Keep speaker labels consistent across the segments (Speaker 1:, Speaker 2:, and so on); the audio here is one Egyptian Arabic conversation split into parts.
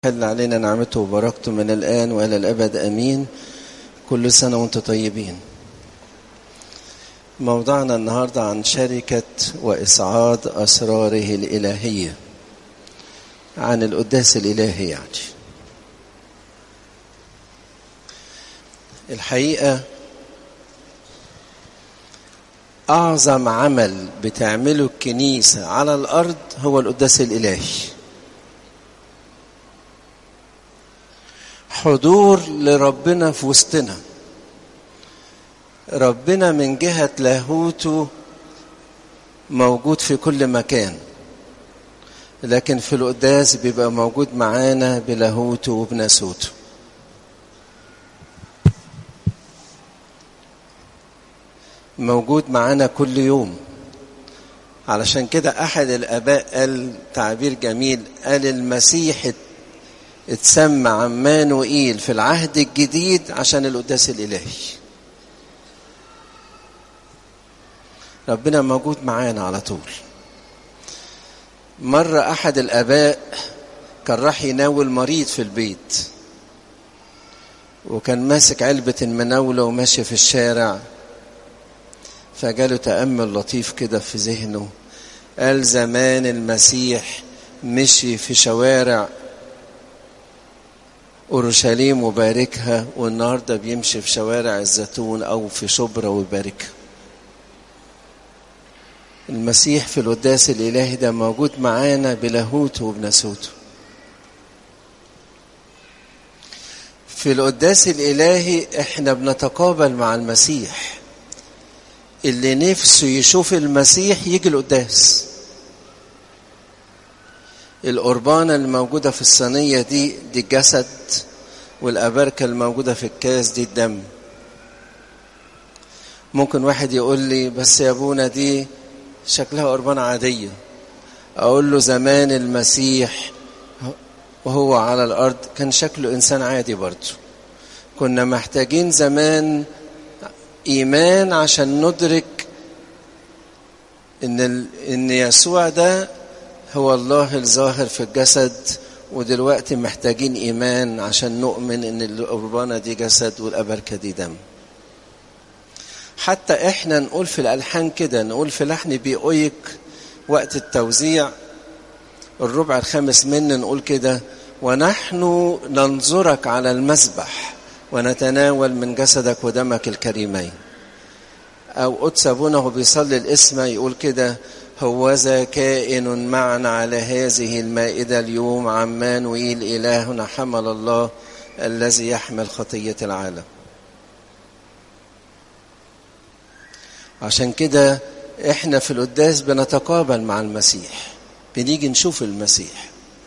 Speaker 1: حل علينا نعمته وبركته من الآن وإلى الأبد أمين كل سنة وانتم طيبين موضوعنا النهاردة عن شركة وإسعاد أسراره الإلهية عن القداس الإلهي يعني الحقيقة أعظم عمل بتعمله الكنيسة على الأرض هو القداس الإلهي حضور لربنا في وسطنا ربنا من جهة لاهوته موجود في كل مكان لكن في القداس بيبقى موجود معانا بلاهوته وبناسوته موجود معانا كل يوم علشان كده أحد الآباء قال تعبير جميل قال المسيح اتسمى عمانوئيل في العهد الجديد عشان القداس الإلهي ربنا موجود معانا على طول مرة أحد الآباء كان راح يناول مريض في البيت وكان ماسك علبة المناولة وماشي في الشارع فجاله تأمل لطيف كده في ذهنه قال زمان المسيح مشي في شوارع أورشليم وباركها والنهاردة بيمشي في شوارع الزيتون أو في شبرا ويباركها المسيح في القداس الإلهي ده موجود معانا بلاهوته وبناسوته في القداس الإلهي احنا بنتقابل مع المسيح اللي نفسه يشوف المسيح يجي القداس القربانة الموجودة في الصينية دي دي الجسد والأبركة الموجودة في الكاس دي الدم ممكن واحد يقول لي بس يا ابونا دي شكلها قربانة عادية أقول له زمان المسيح وهو على الأرض كان شكله إنسان عادي برضه كنا محتاجين زمان إيمان عشان ندرك إن إن يسوع ده هو الله الظاهر في الجسد ودلوقتي محتاجين إيمان عشان نؤمن إن القربانة دي جسد والأبركة دي دم حتى إحنا نقول في الألحان كده نقول في لحن بيقويك وقت التوزيع الربع الخامس من نقول كده ونحن ننظرك على المسبح ونتناول من جسدك ودمك الكريمين أو قدس أبونا وهو بيصلي الاسم يقول كده هوذا كائن معنا على هذه المائدة اليوم عمان ويل إلهنا حمل الله الذي يحمل خطية العالم عشان كده احنا في القداس بنتقابل مع المسيح بنيجي نشوف المسيح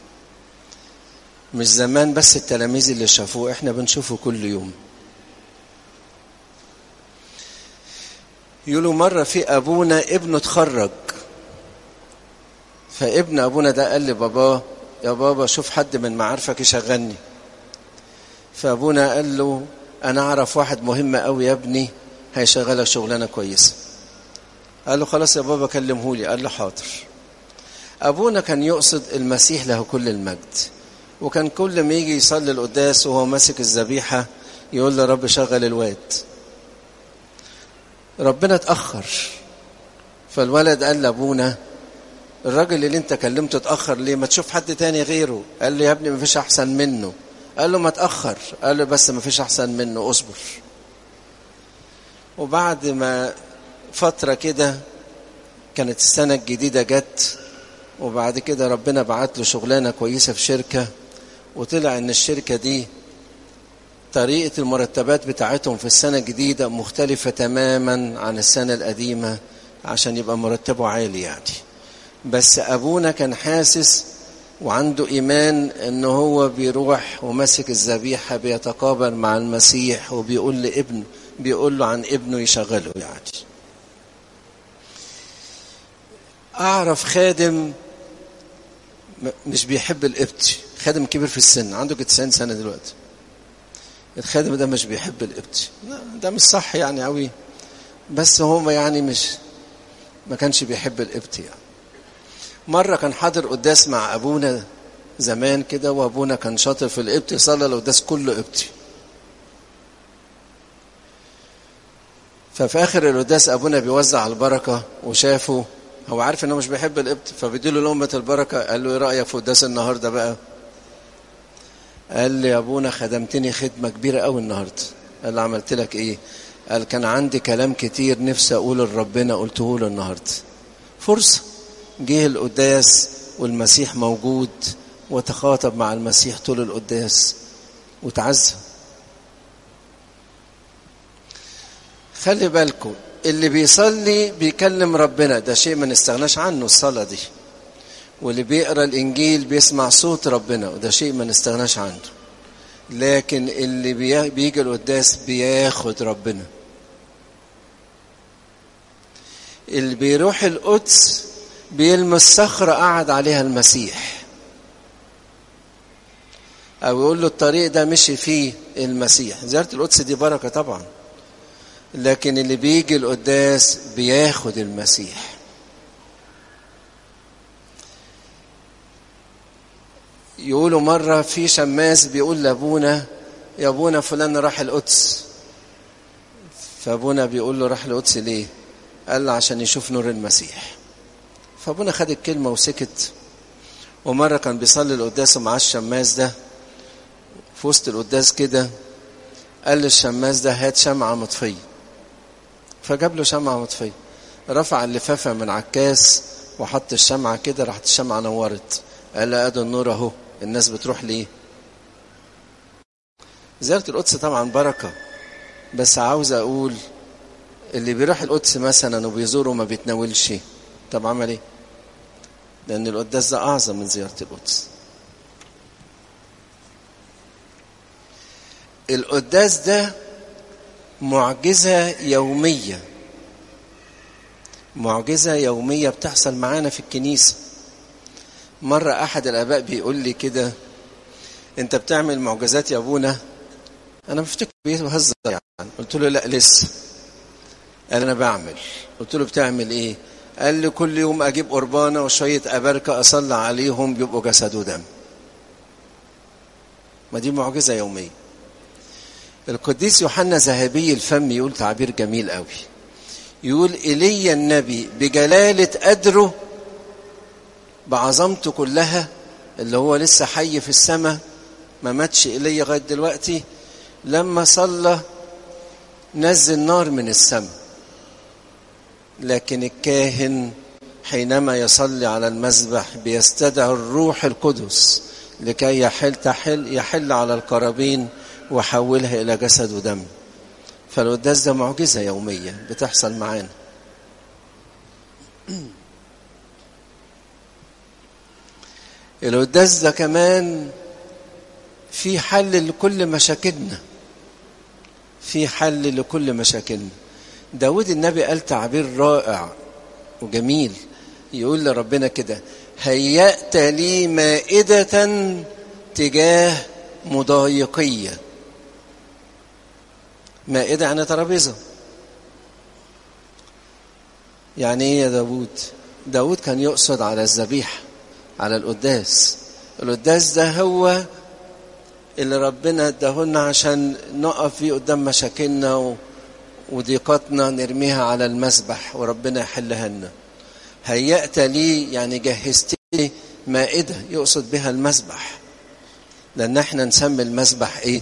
Speaker 1: مش زمان بس التلاميذ اللي شافوه احنا بنشوفه كل يوم يقولوا مرة في أبونا ابنه اتخرج فابن أبونا ده قال لباباه يا بابا شوف حد من معارفك يشغلني فأبونا قال له أنا أعرف واحد مهم أوي يا ابني هيشغلك شغلانة كويسة قال له خلاص يا بابا كلمه لي قال له حاضر أبونا كان يقصد المسيح له كل المجد وكان كل ما يجي يصلي القداس وهو ماسك الذبيحة يقول له رب شغل الواد ربنا اتأخر فالولد قال لأبونا الراجل اللي انت كلمته اتأخر ليه ما تشوف حد تاني غيره قال له يا ابني ما فيش أحسن منه قال له ما تأخر قال له بس ما فيش أحسن منه اصبر وبعد ما فترة كده كانت السنة الجديدة جت وبعد كده ربنا بعت له شغلانة كويسة في شركة وطلع ان الشركة دي طريقة المرتبات بتاعتهم في السنة الجديدة مختلفة تماما عن السنة القديمة عشان يبقى مرتبه عالي يعني بس أبونا كان حاسس وعنده إيمان إن هو بيروح وماسك الذبيحة بيتقابل مع المسيح وبيقول لابنه بيقول له عن ابنه يشغله يعني أعرف خادم مش بيحب القبطي خادم كبير في السن عنده 90 سنة دلوقتي الخادم ده مش بيحب القبطي ده مش صح يعني قوي بس هو يعني مش ما كانش بيحب القبطي يعني مرة كان حاضر قداس مع أبونا زمان كده وابونا كان شاطر في القبط صلى القداس كله قبطي ففي اخر القداس ابونا بيوزع البركه وشافه هو عارف انه مش بيحب القبط فبيديله لقمه البركه قال له ايه رايك في قداس النهارده بقى قال لي يا ابونا خدمتني خدمه كبيره قوي النهارده قال له عملت لك ايه قال كان عندي كلام كتير نفسي اقوله لربنا قلته له النهارده فرصه جه القداس والمسيح موجود وتخاطب مع المسيح طول القداس وتعزى خلي بالكم اللي بيصلي بيكلم ربنا ده شيء ما نستغناش عنه الصلاة دي واللي بيقرا الانجيل بيسمع صوت ربنا وده شيء ما نستغناش عنه لكن اللي بيجي القداس بياخد ربنا اللي بيروح القدس بيلمس صخرة قعد عليها المسيح أو يقول له الطريق ده مشي فيه المسيح زيارة القدس دي بركة طبعا لكن اللي بيجي القداس بياخد المسيح يقولوا مرة في شماس بيقول لأبونا يا أبونا فلان راح القدس فأبونا بيقول له راح القدس ليه قال له عشان يشوف نور المسيح فأبونا خد الكلمة وسكت ومرة كان بيصلي القداس ومعاه الشماس ده في وسط القداس كده قال للشماس ده هات شمعة مطفية فجاب له شمعة مطفية رفع اللفافة من عكاس وحط الشمعة كده راحت الشمعة نورت قال له ادي النور اهو الناس بتروح ليه زيارة القدس طبعا بركة بس عاوز اقول اللي بيروح القدس مثلا وبيزوره ما بيتناولش طب عمل ايه لان القداس ده اعظم من زيارة القدس القداس ده معجزة يومية معجزة يومية بتحصل معانا في الكنيسة مرة أحد الآباء بيقول لي كده أنت بتعمل معجزات يا أبونا أنا بفتكر بيهزر يعني قلت له لا لسه قال أنا بعمل قلت له بتعمل إيه قال لي كل يوم أجيب قربانة وشوية أبركة أصلي عليهم بيبقوا جسد ودم ما دي معجزة يومية القديس يوحنا ذهبي الفم يقول تعبير جميل قوي يقول إيليا النبي بجلالة قدره بعظمته كلها اللي هو لسه حي في السماء ما ماتش إيليا لغاية دلوقتي لما صلى نزل نار من السماء لكن الكاهن حينما يصلي على المذبح بيستدعي الروح القدس لكي يحل تحل يحل على القرابين وحولها إلى جسد ودم فالقداس ده معجزة يومية بتحصل معانا القداس ده كمان في حل لكل مشاكلنا في حل لكل مشاكلنا داود النبي قال تعبير رائع وجميل يقول لربنا كده هيأت لي مائدة تجاه مضايقيه مائدة يعني ترابيزة يعني ايه يا داود داود كان يقصد على الذبيحة على القداس القداس ده هو اللي ربنا اداهولنا عشان نقف فيه قدام مشاكلنا وضيقاتنا نرميها على المسبح وربنا يحلها لنا هيأت لي يعني جهزت لي مائدة يقصد بها المسبح لأن احنا نسمي المسبح ايه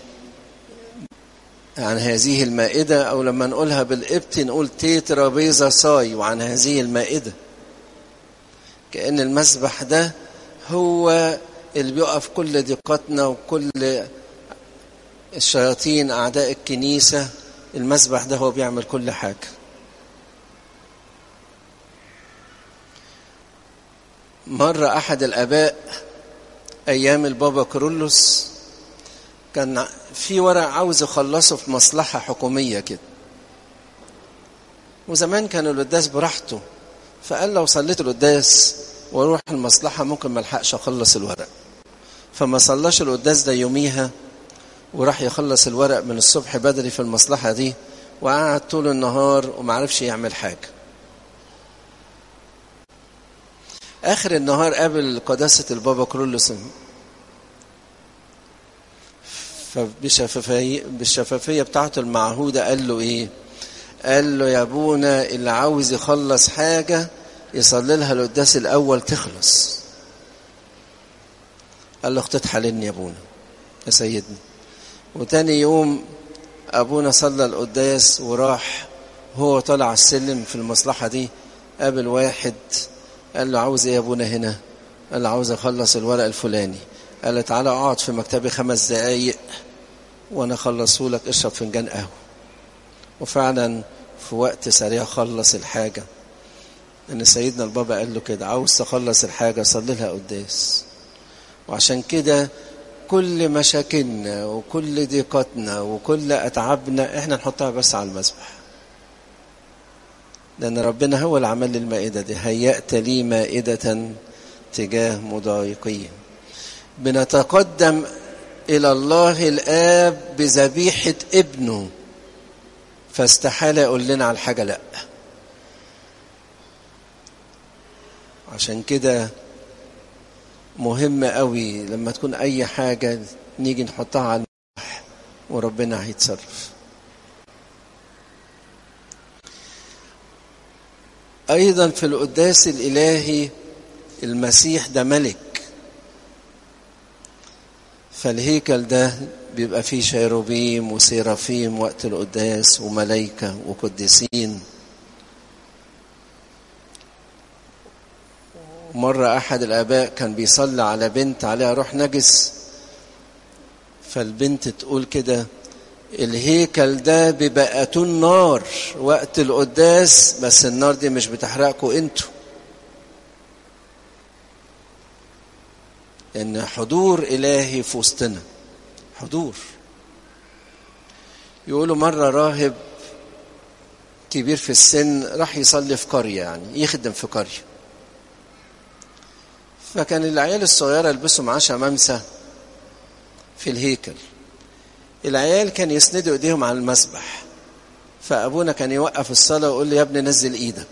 Speaker 1: عن هذه المائدة أو لما نقولها بالقبط نقول تيترا بيزا صاي وعن هذه المائدة كأن المسبح ده هو اللي بيقف كل ضيقاتنا وكل الشياطين أعداء الكنيسة المسبح ده هو بيعمل كل حاجة مرة أحد الآباء أيام البابا كرولوس كان في ورق عاوز يخلصه في مصلحة حكومية كده وزمان كان القداس براحته فقال لو صليت القداس واروح المصلحة ممكن ما الحقش اخلص الورق فما صلاش القداس ده يوميها وراح يخلص الورق من الصبح بدري في المصلحة دي وقعد طول النهار وما عرفش يعمل حاجة آخر النهار قابل قداسة البابا كرولوس فبشفافية بالشفافية بتاعته المعهودة قال له ايه قال له يا ابونا اللي عاوز يخلص حاجة يصلي لها القداس الأول تخلص قال له اختت حللني يا ابونا يا سيدنا وتاني يوم أبونا صلى القداس وراح هو طلع السلم في المصلحة دي قابل واحد قال له عاوز ايه يا ابونا هنا قال له عاوز اخلص الورق الفلاني قال له تعالى اقعد في مكتبي خمس دقايق وانا اخلصه لك اشرب فنجان قهوه وفعلا في وقت سريع خلص الحاجه ان سيدنا البابا قال له كده عاوز تخلص الحاجه صلي لها قداس وعشان كده كل مشاكلنا وكل ضيقاتنا وكل اتعابنا احنا نحطها بس على المذبح لأن ربنا هو اللي عمل لي المائدة دي هيأت لي مائدة تجاه مضايقين بنتقدم إلى الله الآب بذبيحة ابنه فاستحال يقول لنا على الحاجة لأ عشان كده مهم قوي لما تكون أي حاجة نيجي نحطها على المسبح وربنا هيتصرف أيضا في القداس الإلهي المسيح ده ملك فالهيكل ده بيبقى فيه شيروبيم وسيرافيم وقت القداس وملائكة وقديسين مرة أحد الآباء كان بيصلي على بنت عليها روح نجس فالبنت تقول كده الهيكل ده بيبقى أتون نار وقت القداس بس النار دي مش بتحرقكوا انتوا ان حضور الهي في وسطنا حضور يقولوا مرة راهب كبير في السن راح يصلي في قرية يعني يخدم في قرية فكان العيال الصغيرة يلبسوا معاه شمامسة في الهيكل العيال كان يسندوا ايديهم على المسبح فابونا كان يوقف الصلاه ويقول لي يا ابني نزل ايدك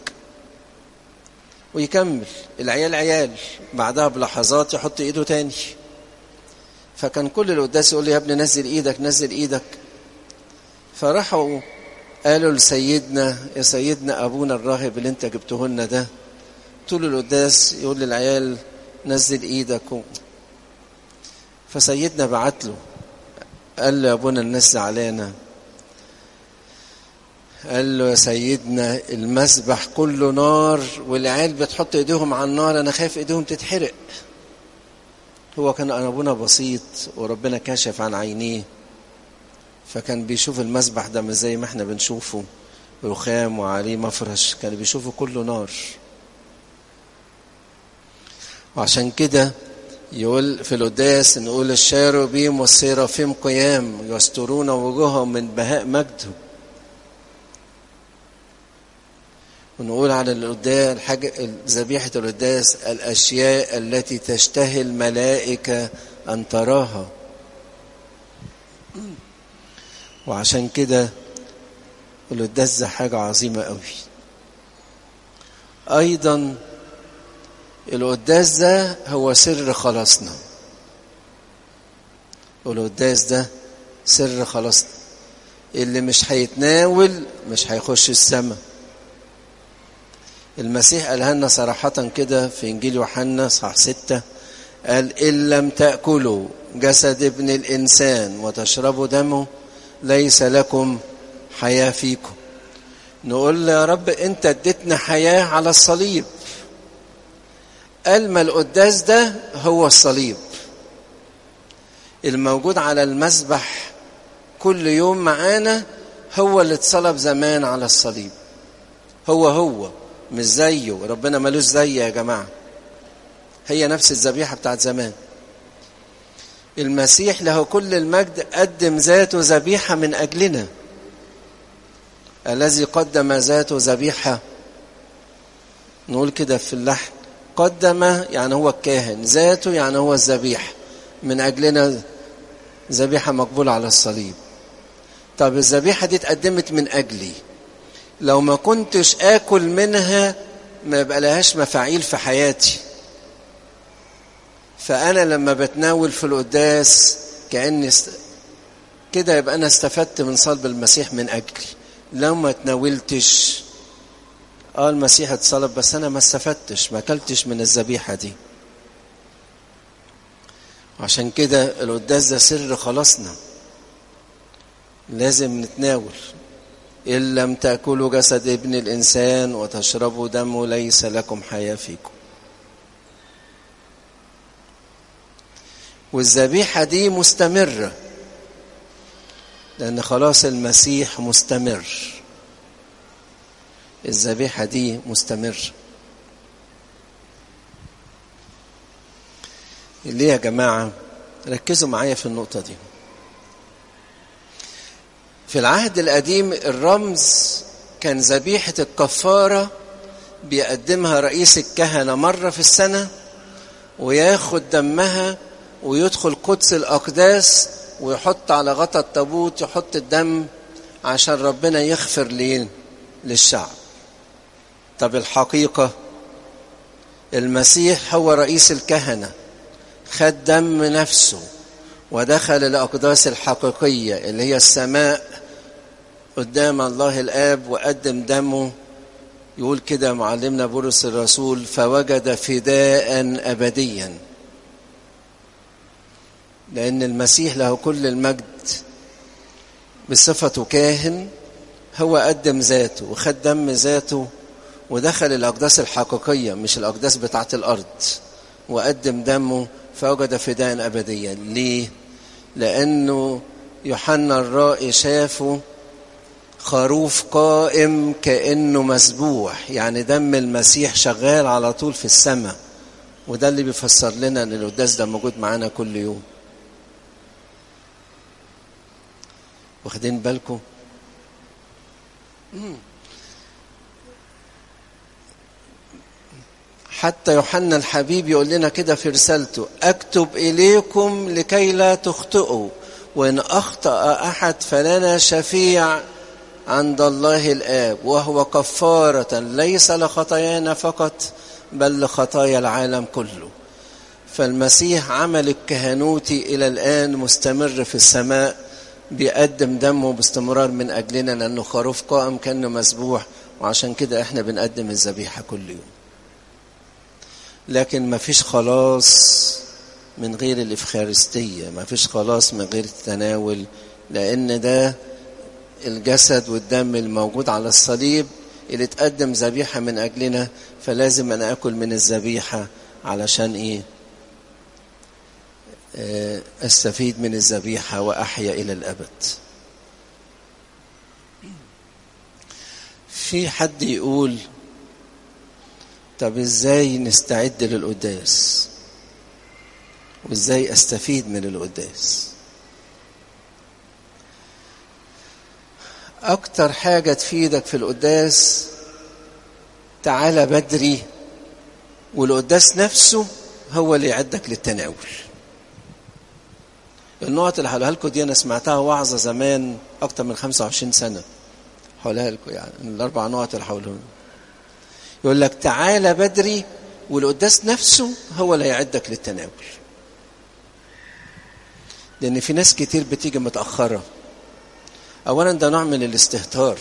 Speaker 1: ويكمل العيال عيال بعدها بلحظات يحط ايده تاني فكان كل القداس يقول لي يا ابني نزل ايدك نزل ايدك فراحوا قالوا لسيدنا يا سيدنا ابونا الراهب اللي انت جبته لنا ده طول القداس يقول للعيال نزل ايدك فسيدنا بعت له قال له يا ابونا الناس زعلانه قال له يا سيدنا المسبح كله نار والعيال بتحط ايديهم على النار انا خايف ايديهم تتحرق هو كان ابونا بسيط وربنا كشف عن عينيه فكان بيشوف المسبح ده مش زي ما احنا بنشوفه رخام وعليه مفرش كان بيشوفه كله نار وعشان كده يقول في القداس نقول الشاروبيم والسيرافيم قيام يسترون وجوههم من بهاء مجده ونقول على القداس الحاجة ذبيحة القداس الأشياء التي تشتهي الملائكة أن تراها وعشان كده القداس ده حاجة عظيمة قوي أيضا القداس ده هو سر خلاصنا القداس ده سر خلاصنا اللي مش هيتناول مش هيخش السماء المسيح قالها لنا صراحة كده في إنجيل يوحنا صح ستة قال إن لم تأكلوا جسد ابن الإنسان وتشربوا دمه ليس لكم حياة فيكم نقول له يا رب أنت اديتنا حياة على الصليب قال ما القداس ده هو الصليب الموجود على المسبح كل يوم معانا هو اللي اتصلب زمان على الصليب هو هو مش زيه ربنا ملوش زي يا جماعة هي نفس الذبيحة بتاعت زمان المسيح له كل المجد قدم ذاته ذبيحة من أجلنا الذي قدم ذاته ذبيحة نقول كده في اللحن قدم يعني هو الكاهن ذاته يعني هو الذبيحة من أجلنا ذبيحة مقبولة على الصليب طب الذبيحة دي اتقدمت من أجلي لو ما كنتش آكل منها ما يبقى لهاش مفاعيل في حياتي فأنا لما بتناول في القداس كأني كده يبقى أنا استفدت من صلب المسيح من أجلي لو ما تناولتش اه المسيح اتصلب بس أنا ما استفدتش ما أكلتش من الذبيحة دي عشان كده القداس ده سر خلاصنا لازم نتناول إن لم تأكلوا جسد ابن الإنسان وتشربوا دمه ليس لكم حياة فيكم والذبيحة دي مستمرة لأن خلاص المسيح مستمر الذبيحة دي مستمر ليه يا جماعة ركزوا معايا في النقطة دي في العهد القديم الرمز كان ذبيحة الكفارة بيقدمها رئيس الكهنة مرة في السنة وياخد دمها ويدخل قدس الأقداس ويحط على غطا التابوت يحط الدم عشان ربنا يغفر ليه للشعب طب الحقيقة المسيح هو رئيس الكهنة خد دم نفسه ودخل الأقداس الحقيقية اللي هي السماء قدام الله الآب وقدم دمه يقول كده معلمنا بولس الرسول فوجد فداء أبديا لأن المسيح له كل المجد بصفته كاهن هو قدم ذاته وخد دم ذاته ودخل الأقداس الحقيقية مش الأقداس بتاعة الأرض وقدم دمه فوجد فداء أبديا ليه؟ لأنه يوحنا الرائي شافه خروف قائم كأنه مسبوح يعني دم المسيح شغال على طول في السماء وده اللي بيفسر لنا ان القداس ده موجود معانا كل يوم واخدين بالكم حتى يوحنا الحبيب يقول لنا كده في رسالته اكتب اليكم لكي لا تخطئوا وان اخطا احد فلنا شفيع عند الله الاب وهو كفاره ليس لخطايانا فقط بل لخطايا العالم كله فالمسيح عمل الكهنوتي الى الان مستمر في السماء بيقدم دمه باستمرار من اجلنا لانه خروف قائم كانه مسبوح وعشان كده احنا بنقدم الذبيحه كل يوم لكن ما فيش خلاص من غير الإفخارستية ما فيش خلاص من غير التناول لأن ده الجسد والدم الموجود على الصليب اللي تقدم ذبيحة من أجلنا فلازم أنا أكل من الذبيحة علشان إيه أستفيد من الذبيحة وأحيا إلى الأبد في حد يقول طب ازاي نستعد للقداس وازاي استفيد من القداس اكتر حاجة تفيدك في القداس تعالى بدري والقداس نفسه هو اللي يعدك للتناول النقط اللي هقولها لكم دي انا سمعتها وعظه زمان اكتر من 25 سنه هقولها لكم يعني الاربع نقط اللي هقولهم يقول لك تعالى بدري والقداس نفسه هو اللي هيعدك للتناول لان في ناس كتير بتيجي متاخره اولا ده نوع من الاستهتار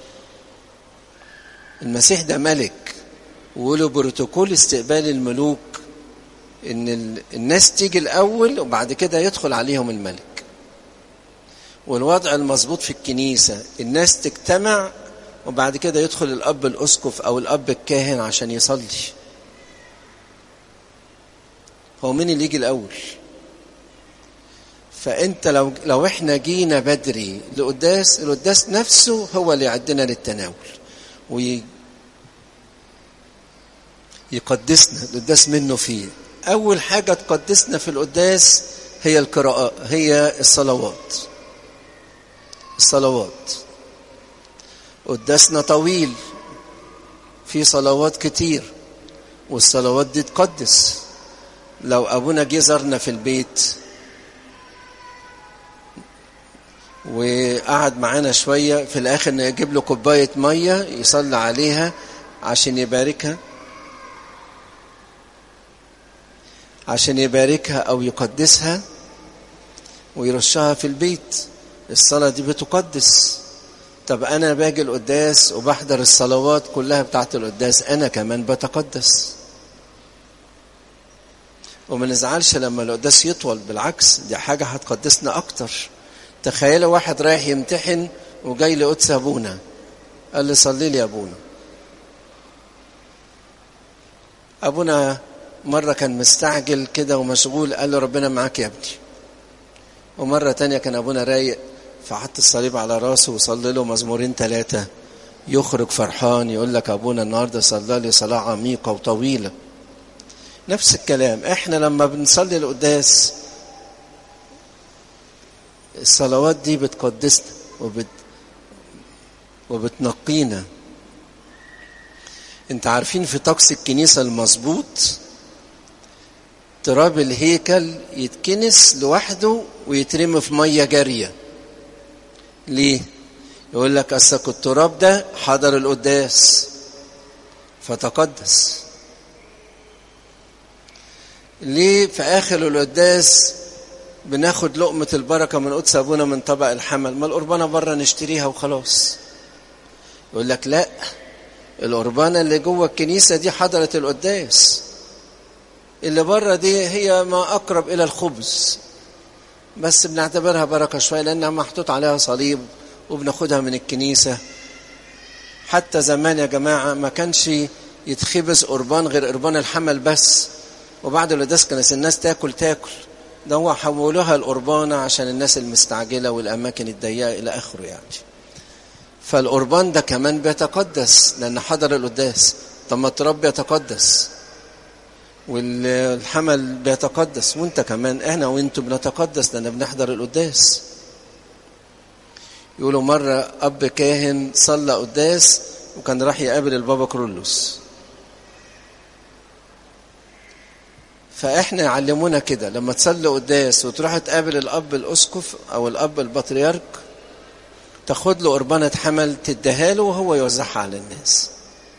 Speaker 1: المسيح ده ملك وله بروتوكول استقبال الملوك ان الناس تيجي الاول وبعد كده يدخل عليهم الملك والوضع المظبوط في الكنيسه الناس تجتمع وبعد كده يدخل الاب الاسقف او الاب الكاهن عشان يصلي هو مين اللي يجي الاول فانت لو لو احنا جينا بدري لقداس القداس نفسه هو اللي يعدنا للتناول وي يقدسنا القداس منه فيه اول حاجه تقدسنا في القداس هي القراءه هي الصلوات الصلوات قداسنا طويل في صلوات كتير والصلوات دي تقدس لو ابونا جه زارنا في البيت وقعد معانا شويه في الاخر نجيب له كوبايه ميه يصلي عليها عشان يباركها عشان يباركها او يقدسها ويرشها في البيت الصلاة دي بتقدس طب أنا باجي القداس وبحضر الصلوات كلها بتاعت القداس أنا كمان بتقدس وما نزعلش لما القداس يطول بالعكس دي حاجة هتقدسنا أكتر تخيلوا واحد رايح يمتحن وجاي لقدس أبونا قال لي صلي لي يا أبونا أبونا مرة كان مستعجل كده ومشغول قال له ربنا معاك يا ابني ومرة تانية كان أبونا رايق فحط الصليب على راسه وصلي له مزمورين ثلاثة يخرج فرحان يقول لك أبونا النهاردة صلى لي صلاة عميقة وطويلة نفس الكلام احنا لما بنصلي القداس الصلوات دي بتقدسنا وبت وبتنقينا انت عارفين في طقس الكنيسة المظبوط تراب الهيكل يتكنس لوحده ويترمي في مية جارية ليه يقول لك أصلك التراب ده حضر القداس فتقدس ليه في آخر القداس بناخد لقمة البركة من قدس أبونا من طبق الحمل ما القربانة بره نشتريها وخلاص يقول لك لا القربانة اللي جوه الكنيسة دي حضرت القداس اللي بره دي هي ما أقرب إلى الخبز بس بنعتبرها بركة شوية لأنها محطوط عليها صليب وبناخدها من الكنيسة حتى زمان يا جماعة ما كانش يتخبز قربان غير قربان الحمل بس وبعد القداس كانت الناس تاكل تاكل ده هو حولوها القربانة عشان الناس المستعجلة والأماكن الضيقة إلى آخره يعني فالقربان ده كمان بيتقدس لأن حضر القداس طب ما التراب بيتقدس والحمل بيتقدس وانت كمان احنا وانتوا بنتقدس لأن بنحضر القداس يقولوا مرة أب كاهن صلى قداس وكان راح يقابل البابا كرولوس فاحنا علمونا كده لما تصلي قداس وتروح تقابل الاب الاسقف او الاب البطريرك تاخد له قربانة حمل تديها له وهو يوزعها على الناس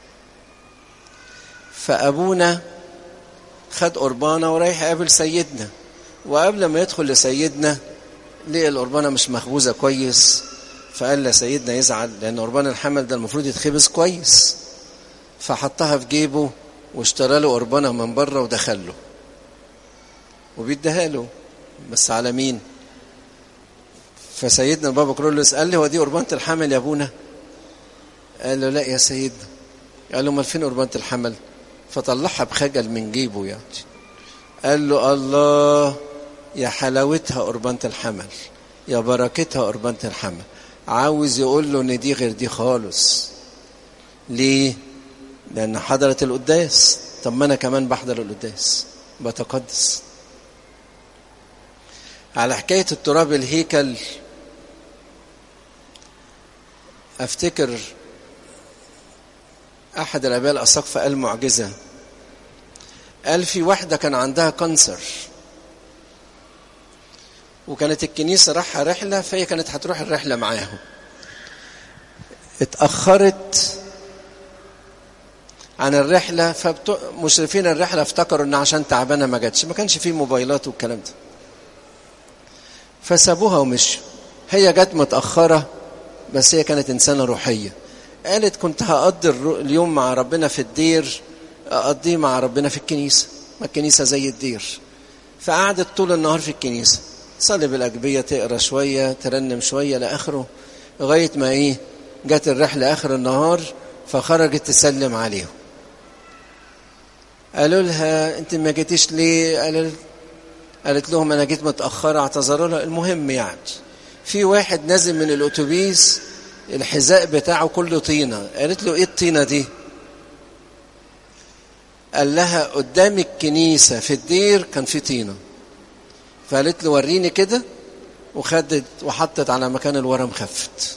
Speaker 1: فابونا خد قربانة ورايح يقابل سيدنا وقبل ما يدخل لسيدنا لقى القربانة مش مخبوزة كويس فقال لسيدنا يزعل لأن قربان الحمل ده المفروض يتخبز كويس فحطها في جيبه واشترى له قربانة من بره ودخل له وبيديها له بس على مين فسيدنا البابا كرولوس قال لي هو دي قربانة الحمل يا ابونا قال له لا يا سيدنا قال له امال فين قربانة الحمل فطلعها بخجل من جيبه يعني قال له الله يا حلاوتها قربانة الحمل يا بركتها قربانة الحمل عاوز يقول له ان دي غير دي خالص ليه لان حضرت القداس طب ما انا كمان بحضر القداس بتقدس على حكاية التراب الهيكل افتكر احد الاباء الاساقفه قال معجزه قال في واحده كان عندها كانسر وكانت الكنيسه رايحه رحله فهي كانت هتروح الرحله معاهم اتاخرت عن الرحله فمشرفين الرحله افتكروا ان عشان تعبانه ما جاتش ما كانش فيه موبايلات والكلام ده فسابوها ومشوا هي جت متاخره بس هي كانت انسانه روحيه قالت كنت هقضي اليوم مع ربنا في الدير اقضيه مع ربنا في الكنيسه ما الكنيسه زي الدير فقعدت طول النهار في الكنيسه تصلي بالاجبيه تقرا شويه ترنم شويه لاخره لغايه ما ايه جت الرحله اخر النهار فخرجت تسلم عليهم قالوا لها انت ما جيتيش ليه قالت قالت لهم انا جيت متاخره اعتذروا لها المهم يعني في واحد نازل من الاتوبيس الحذاء بتاعه كله طينه قالت له ايه الطينه دي قال لها قدام الكنيسه في الدير كان في طينه فقالت له وريني كده وخدت وحطت على مكان الورم خفت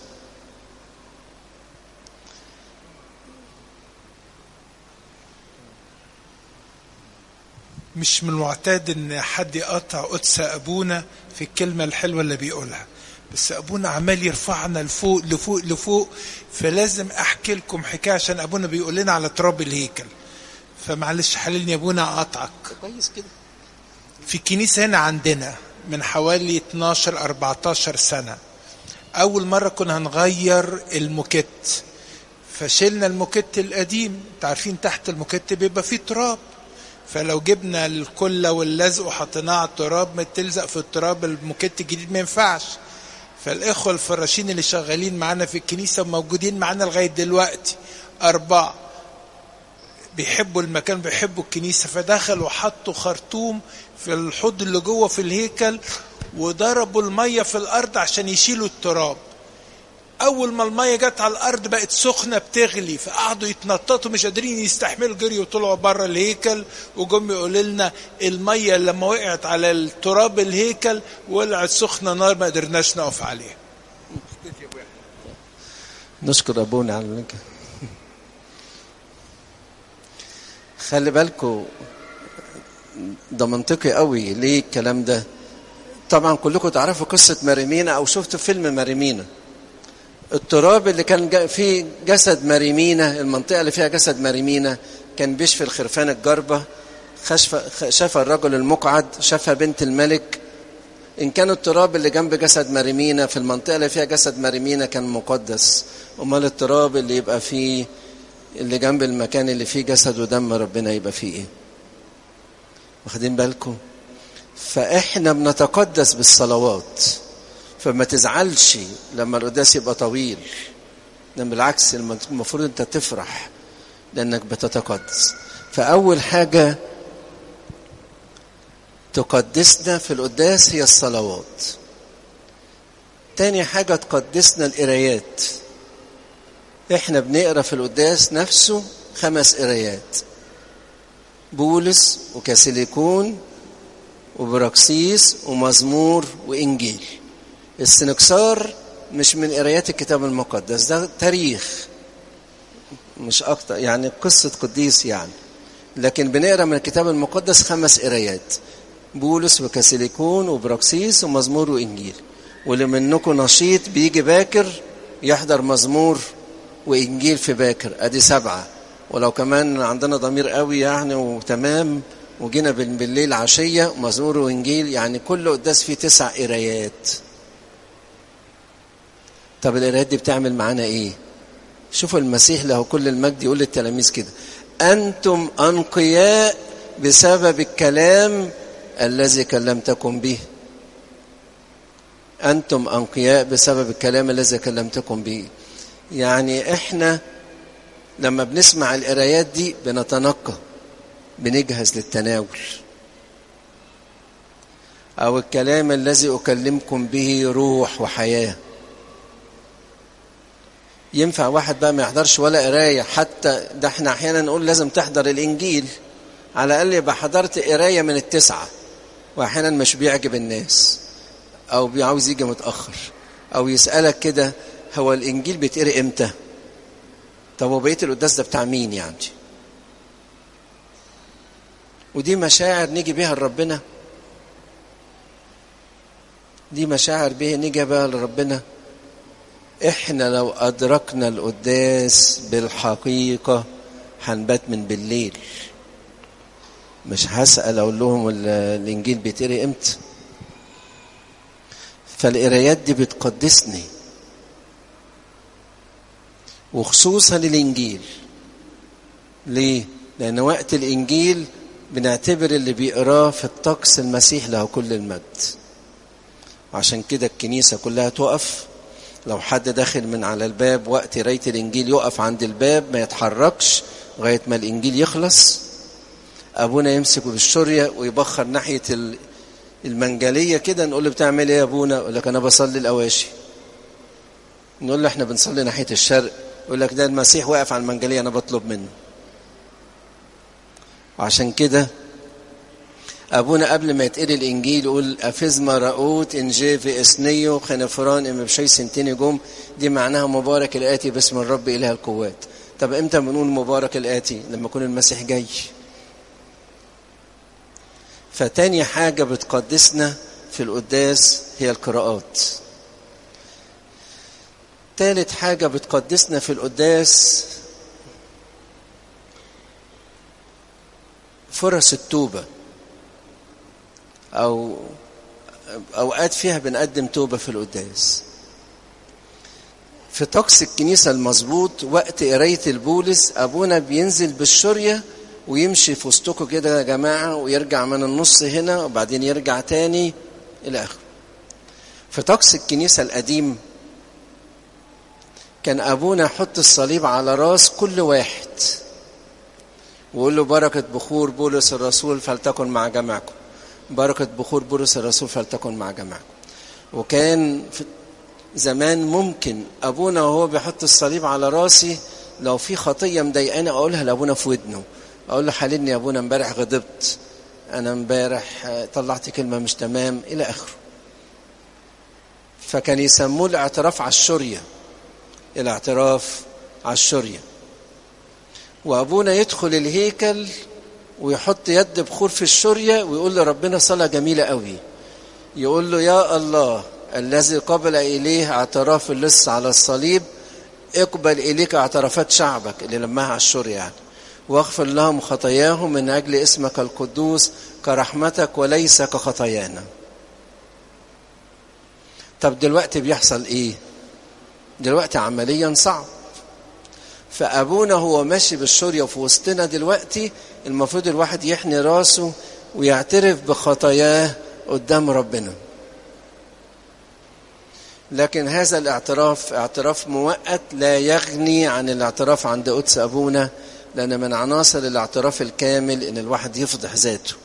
Speaker 2: مش من المعتاد ان حد يقطع قدس ابونا في الكلمه الحلوه اللي بيقولها بس ابونا عمال يرفعنا لفوق لفوق لفوق فلازم احكي لكم حكايه عشان ابونا بيقول لنا على تراب الهيكل فمعلش حللني يا ابونا اقطعك
Speaker 1: كويس كده
Speaker 2: في الكنيسه هنا عندنا من حوالي 12 14 سنه اول مره كنا هنغير الموكيت فشلنا الموكيت القديم انتوا عارفين تحت الموكيت بيبقى فيه تراب فلو جبنا الكله واللزق وحطيناه على التراب ما تلزق في التراب الموكيت الجديد ما ينفعش فالاخوه الفراشين اللي شغالين معانا في الكنيسه موجودين معانا لغايه دلوقتي اربعه بيحبوا المكان بيحبوا الكنيسه فدخلوا حطوا خرطوم في الحوض اللي جوه في الهيكل وضربوا الميه في الارض عشان يشيلوا التراب اول ما الميه جت على الارض بقت سخنه بتغلي فقعدوا يتنططوا مش قادرين يستحملوا جري وطلعوا بره الهيكل وجم يقولوا لنا الميه لما وقعت على التراب الهيكل ولعت سخنه نار ما قدرناش نقف عليها
Speaker 1: نشكر ابونا على المنكر خلي بالكم ده منطقي قوي ليه الكلام ده طبعا كلكم تعرفوا قصة مريمينا أو شفتوا فيلم مريمينا التراب اللي كان فيه جسد مريمينا المنطقة اللي فيها جسد مريمينا كان بيشفي الخرفان الجربة شاف الرجل المقعد شافها بنت الملك إن كان التراب اللي جنب جسد مريمينا في المنطقة اللي فيها جسد مريمينا كان مقدس أمال التراب اللي يبقى فيه اللي جنب المكان اللي فيه جسد ودم ربنا يبقى فيه إيه واخدين بالكم فإحنا بنتقدس بالصلوات فما تزعلش لما القداس يبقى طويل ده بالعكس المفروض انت تفرح لانك بتتقدس فاول حاجه تقدسنا في القداس هي الصلوات تاني حاجه تقدسنا القرايات احنا بنقرا في القداس نفسه خمس قرايات بولس وكاسيليكون وبراكسيس ومزمور وانجيل السنكسار مش من قرايات الكتاب المقدس ده تاريخ مش اكتر يعني قصه قديس يعني لكن بنقرا من الكتاب المقدس خمس قرايات بولس وكاسيليكون وبراكسيس ومزمور وانجيل واللي منكم نشيط بيجي باكر يحضر مزمور وانجيل في باكر ادي سبعه ولو كمان عندنا ضمير قوي يعني وتمام وجينا بالليل عشيه مزمور وانجيل يعني كل قداس فيه تسع قرايات طب القرايات دي بتعمل معانا ايه شوفوا المسيح له كل المجد يقول للتلاميذ كده انتم انقياء بسبب الكلام الذي كلمتكم به انتم انقياء بسبب الكلام الذي كلمتكم به يعني احنا لما بنسمع القرايات دي بنتنقى بنجهز للتناول او الكلام الذي اكلمكم به روح وحياه ينفع واحد بقى ما يحضرش ولا قرايه حتى ده احنا احيانا نقول لازم تحضر الانجيل على الاقل يبقى حضرت قرايه من التسعه واحيانا مش بيعجب الناس او بيعاوز يجي متاخر او يسالك كده هو الانجيل بيتقري امتى طب وبقيه القداس ده بتاع مين يعني ودي مشاعر نيجي بيها لربنا دي مشاعر بيها نيجي بيها لربنا احنا لو ادركنا القداس بالحقيقة هنبات من بالليل مش هسأل اقول لهم الانجيل بيتقري امتى فالقرايات دي بتقدسني وخصوصا الانجيل ليه لان وقت الانجيل بنعتبر اللي بيقراه في الطقس المسيح له كل المجد وعشان كده الكنيسة كلها تقف لو حد داخل من على الباب وقت قرايه الانجيل يقف عند الباب ما يتحركش لغايه ما الانجيل يخلص ابونا يمسكه بالشوريه ويبخر ناحيه المنجليه كده نقول له بتعمل ايه يا ابونا يقول لك انا بصلي الاواشي نقول له احنا بنصلي ناحيه الشرق يقول لك ده المسيح واقف على المنجليه انا بطلب منه وعشان كده ابونا قبل ما يتقري الانجيل يقول افزما راوت انجي في اسنيو خنفران ام بشي سنتين جم دي معناها مبارك الاتي باسم الرب اله القوات طب امتى بنقول مبارك الاتي لما يكون المسيح جاي فتاني حاجة بتقدسنا في القداس هي القراءات تالت حاجة بتقدسنا في القداس فرص التوبه او اوقات فيها بنقدم توبه في القداس في طقس الكنيسة المظبوط وقت قراية البولس أبونا بينزل بالشرية ويمشي في وسطكم كده يا جماعة ويرجع من النص هنا وبعدين يرجع تاني إلى آخره في طقس الكنيسة القديم كان أبونا يحط الصليب على راس كل واحد ويقول له بركة بخور بولس الرسول فلتكن مع جماعكم بركة بخور بولس الرسول فلتكن مع جماعكم وكان في زمان ممكن أبونا وهو بيحط الصليب على راسي لو في خطية مضايقاني أقولها لأبونا في ودنه أقول له حللني يا أبونا امبارح غضبت أنا امبارح طلعت كلمة مش تمام إلى آخره فكان يسموه الاعتراف على الشرية الاعتراف على الشرية وأبونا يدخل الهيكل ويحط يد بخور في الشرية ويقول لربنا صلاة جميلة قوي يقول له يا الله الذي قبل إليه اعتراف اللص على الصليب اقبل إليك اعترافات شعبك اللي لماها على الشرية يعني واغفر لهم خطاياهم من أجل اسمك القدوس كرحمتك وليس كخطايانا طب دلوقتي بيحصل ايه دلوقتي عمليا صعب فابونا هو ماشي بالشورية في وسطنا دلوقتي المفروض الواحد يحني راسه ويعترف بخطاياه قدام ربنا لكن هذا الاعتراف اعتراف مؤقت لا يغني عن الاعتراف عند قدس ابونا لان من عناصر الاعتراف الكامل ان الواحد يفضح ذاته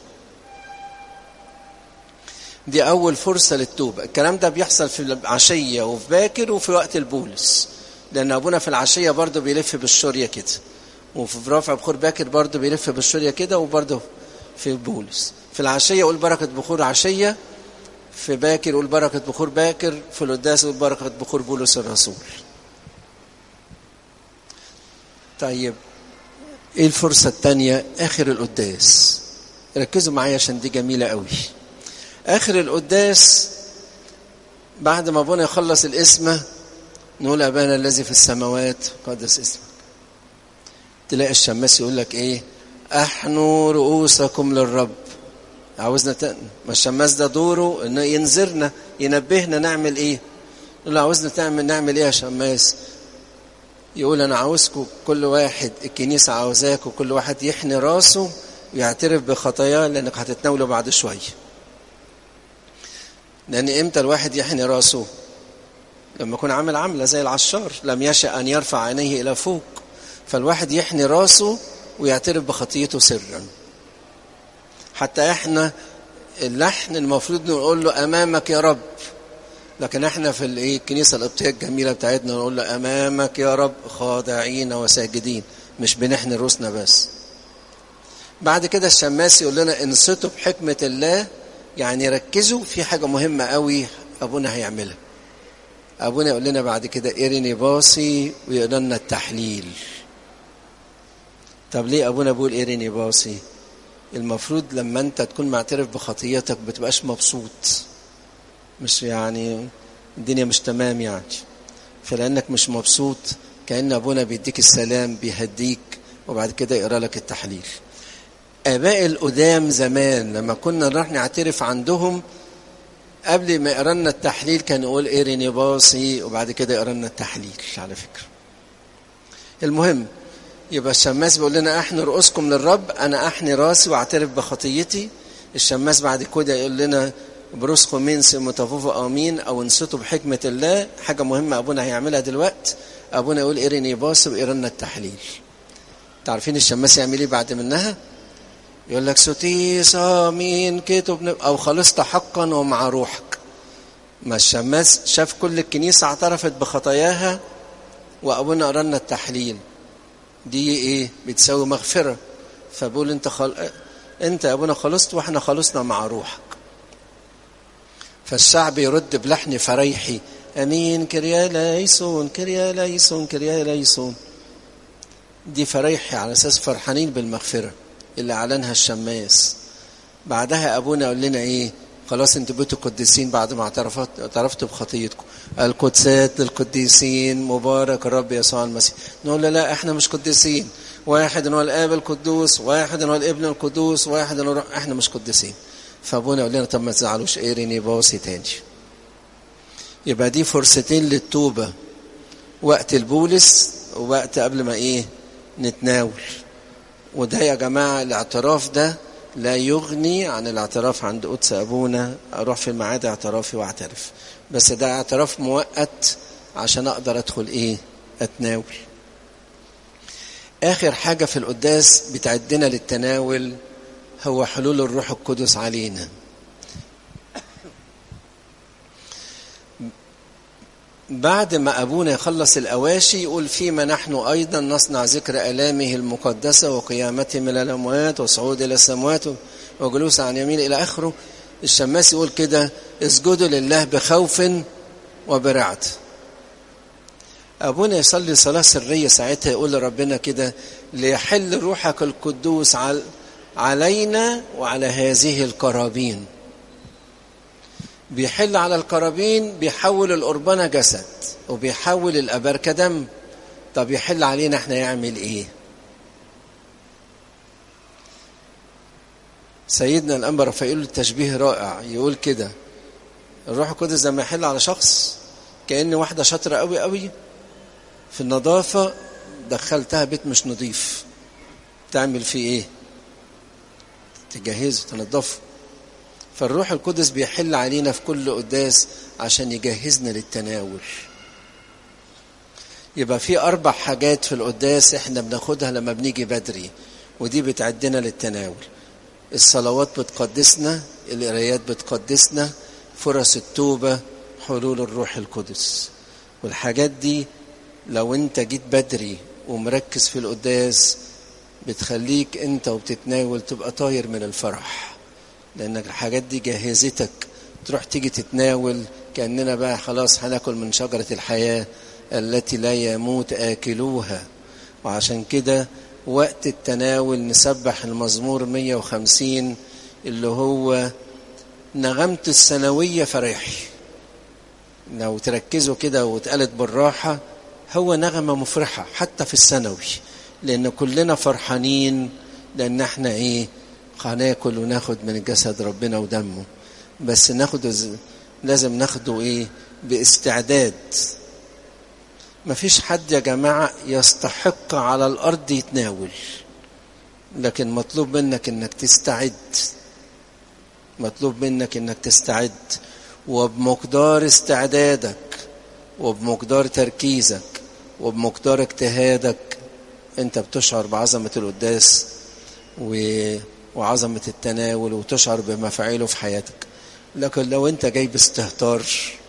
Speaker 1: دي أول فرصة للتوبة الكلام ده بيحصل في العشية وفي باكر وفي وقت البولس لأن أبونا في العشية برضه بيلف بالشورية كده وفي رافع بخور باكر برضه بيلف بالشورية كده وبرضه في بولس في العشية يقول بركة بخور عشية في باكر يقول بركة بخور باكر في القداس يقول بركة بخور بولس الرسول طيب ايه الفرصة الثانية آخر القداس ركزوا معايا عشان دي جميلة قوي آخر القداس بعد ما ابونا يخلص الاسم نقول أبانا الذي في السماوات قدس اسمك تلاقي الشماس يقول لك إيه أحنوا رؤوسكم للرب عاوزنا ت... ما الشماس ده دوره إنه ينذرنا ينبهنا نعمل إيه يقول له عاوزنا تعمل نعمل إيه يا شماس يقول أنا عاوزكم كل واحد الكنيسة عاوزاك وكل واحد يحني راسه ويعترف بخطاياه لأنك هتتناوله بعد شوية لأن إمتى الواحد يحني راسه لما يكون عامل عملة زي العشار لم يشأ أن يرفع عينيه إلى فوق فالواحد يحني راسه ويعترف بخطيته سرا حتى احنا اللحن المفروض نقول له أمامك يا رب لكن احنا في الايه الكنيسه القبطيه الجميله بتاعتنا نقول له امامك يا رب خاضعين وساجدين مش بنحني رؤوسنا بس بعد كده الشماس يقول لنا انصتوا بحكمه الله يعني ركزوا في حاجة مهمة قوي أبونا هيعملها أبونا يقول لنا بعد كده إرني باصي ويقول لنا التحليل طب ليه أبونا بيقول إرني باصي المفروض لما أنت تكون معترف بخطيتك بتبقاش مبسوط مش يعني الدنيا مش تمام يعني فلأنك مش مبسوط كأن أبونا بيديك السلام بيهديك وبعد كده يقرأ لك التحليل آباء القدام زمان لما كنا نروح نعترف عندهم قبل ما يقرا لنا التحليل كان يقول ارني باصي وبعد كده يقرا لنا التحليل على فكره. المهم يبقى الشماس بيقول لنا احني رؤوسكم للرب انا احني راسي واعترف بخطيتي الشماس بعد كده يقول لنا برسخوا منس متفوفوا امين او انصتوا بحكمه الله حاجه مهمه ابونا هيعملها دلوقتي ابونا يقول ارني باصي ويقرا لنا التحليل. تعرفين الشماس يعمل ايه بعد منها؟ يقول لك ستيس امين كتب او خلصت حقا ومع روحك ما الشماس شاف كل الكنيسه اعترفت بخطاياها وابونا قرا لنا التحليل دي ايه بتساوي مغفره فبقول انت خل... انت يا ابونا خلصت واحنا خلصنا مع روحك فالشعب يرد بلحن فريحي امين كريا ليسون كريا ليسون كريا ليسون دي فريحي على اساس فرحانين بالمغفره اللي اعلنها الشماس بعدها ابونا يقول لنا ايه خلاص انتوا بقيتوا قديسين بعد ما اعترفت اعترفتوا بخطيتكم القدسات للقديسين مبارك الرب يسوع المسيح نقول له لا احنا مش قديسين واحد هو الاب القدوس واحد هو الابن القدوس واحد هو احنا مش قديسين فابونا يقول لنا طب ما تزعلوش ايريني باصي تاني يبقى دي فرصتين للتوبه وقت البولس ووقت قبل ما ايه نتناول وده يا جماعة الاعتراف ده لا يغني عن الاعتراف عند قدس أبونا أروح في الميعاد اعترافي واعترف بس ده اعتراف مؤقت عشان أقدر أدخل إيه أتناول آخر حاجة في القداس بتعدنا للتناول هو حلول الروح القدس علينا بعد ما أبونا يخلص الأواشي يقول فيما نحن أيضا نصنع ذكر ألامه المقدسة وقيامته من الأموات وصعود إلى السماوات وجلوس عن يمين إلى آخره الشماس يقول كده اسجدوا لله بخوف وبرعد أبونا يصلي صلاة سرية ساعتها يقول لربنا كده ليحل روحك القدوس علينا وعلى هذه القرابين بيحل على القرابين بيحول القربانة جسد وبيحول الأبركة دم طب يحل علينا احنا يعمل ايه سيدنا الأنبا رفائيل التشبيه رائع يقول كده الروح القدس لما يحل على شخص كأن واحدة شاطرة قوي قوي في النظافة دخلتها بيت مش نظيف تعمل فيه ايه تجهزه تنظفه فالروح القدس بيحل علينا في كل قداس عشان يجهزنا للتناول يبقى في أربع حاجات في القداس احنا بناخدها لما بنيجي بدري ودي بتعدنا للتناول الصلوات بتقدسنا القرايات بتقدسنا فرص التوبة حلول الروح القدس والحاجات دي لو انت جيت بدري ومركز في القداس بتخليك انت وبتتناول تبقى طاير من الفرح لانك الحاجات دي جهزتك تروح تيجي تتناول كاننا بقى خلاص هناكل من شجره الحياه التي لا يموت اكلوها وعشان كده وقت التناول نسبح المزمور 150 اللي هو نغمة السنوية فرحي لو تركزوا كده واتقالت بالراحة هو نغمة مفرحة حتى في الثانوي لأن كلنا فرحانين لأن احنا ايه هناكل وناخد من جسد ربنا ودمه بس ناخده لازم ناخده ايه باستعداد مفيش حد يا جماعة يستحق على الأرض يتناول لكن مطلوب منك انك تستعد مطلوب منك انك تستعد وبمقدار استعدادك وبمقدار تركيزك وبمقدار اجتهادك انت بتشعر بعظمة القداس و... وعظمة التناول وتشعر بمفاعيله في حياتك لكن لو انت جاي باستهتار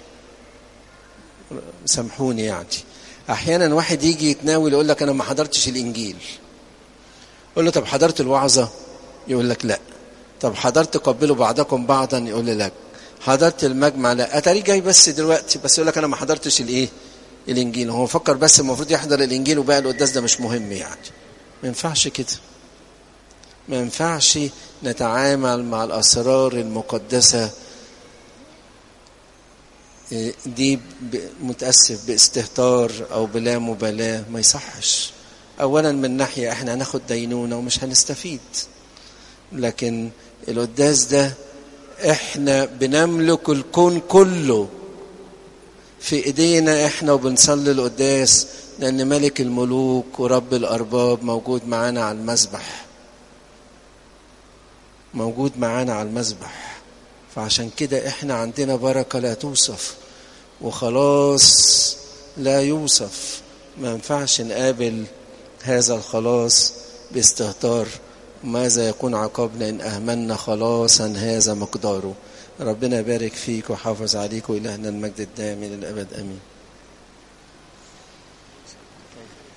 Speaker 1: سامحوني يعني احيانا واحد يجي يتناول يقول لك انا ما حضرتش الانجيل قول له طب حضرت الوعظة يقول لك لا طب حضرت قبلوا بعضكم بعضا يقول لي لا حضرت المجمع لا اتاري جاي بس دلوقتي بس يقول لك انا ما حضرتش الايه الانجيل هو فكر بس المفروض يحضر الانجيل وبقى القداس ده مش مهم يعني ما ينفعش كده ما ينفعش نتعامل مع الاسرار المقدسه دي متاسف باستهتار او بلا مبالاه ما يصحش اولا من ناحيه احنا هناخد دينونه ومش هنستفيد لكن القداس ده احنا بنملك الكون كله في ايدينا احنا وبنصلي القداس لان ملك الملوك ورب الارباب موجود معانا على المذبح موجود معانا على المذبح فعشان كده احنا عندنا بركه لا توصف وخلاص لا يوصف ما ينفعش نقابل هذا الخلاص باستهتار ماذا يكون عقابنا إن أهملنا خلاصا هذا مقداره ربنا يبارك فيك وحافظ عليك وإلهنا المجد الدائم للأبد أمين